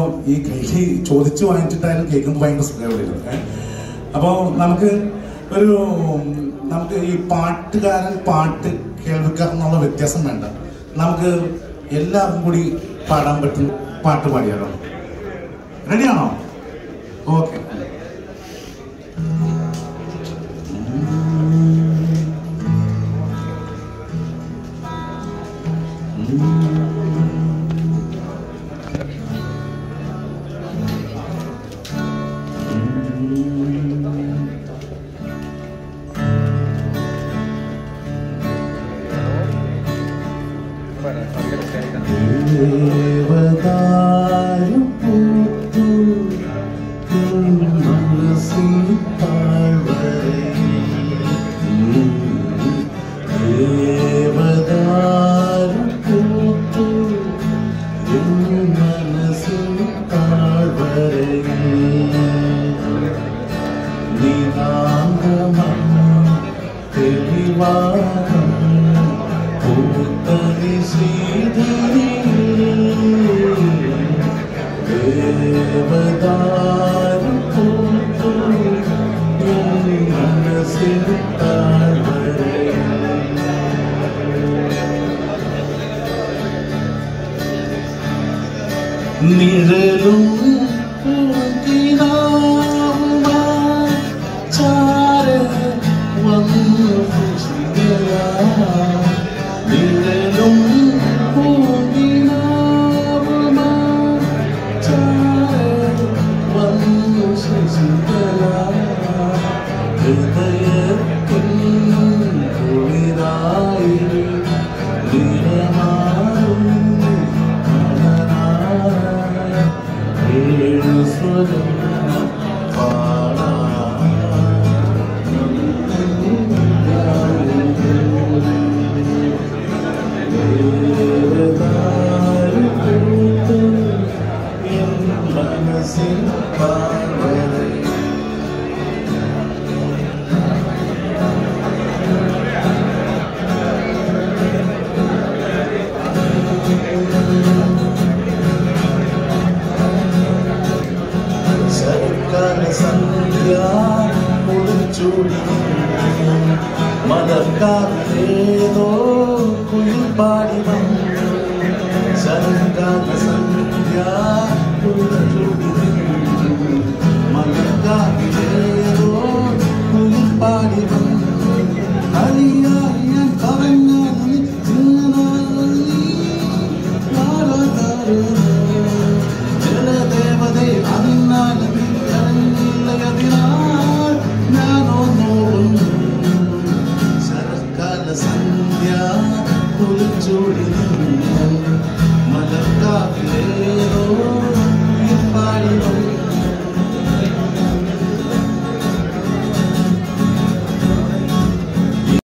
ഈ കേക്ക് ചോദിച്ചു വാങ്ങിച്ചിട്ടായാലും കേൾക്കുമ്പോൾ ഭയങ്കര സുഖമായിരുന്നു അപ്പോൾ നമുക്ക് ഒരു നമുക്ക് ഈ പാട്ടുകാരൻ പാട്ട് കേൾവിക്കാർ എന്നുള്ള വ്യത്യാസം വേണ്ട നമുക്ക് എല്ലാവർക്കും കൂടി പാടാൻ പറ്റും പാട്ട് പാടിയാലോ റെഡിയാണോ ഓക്കെ ദേവദാരു പൂത്തു മനസ്സിൽ താഴ്വരയിൽ ദേവദാരു പൂത്തു മനസ്സിൽ താഴ്വരയിൽ നിതാന്തമം തെളിവാനം പൂത്തനി ശ്രീധരി ദേവദാരു പൂത്തു എൻ മനസ്സിൽ താഴ്വരയിൽ നിഴലും പൂങ്കിനാവുമായി ചാരെ വന്നു ശിശിരയായി. നിഴലും പൂങ്കിനാവുമായി ചാരെ വന്നു ശിശിരയായി. ഹൃദയത്തിൻ കുളിരായി നിറമാറും സർക്കാർ സന്ധ്യ ഒളിച്ചൂടി മതക്കാരേതോ കുളിപ്പാടി വന്നു സർക്കാർ സന്ധ്യ ഒളിച്ചൂടി മതക്കാരേതോ കുളിപ്പാടി വന്നു അലിയാൻ കവങ്ങ ജലദേവതേ അതിനാലും ഇറങ്ങില്ലയതിനാൽ ഞാനോ നോക്കുന്നു ശരത്കാല സന്ധ്യ കുളിച്ചൂടി മലർക്കാവിലേ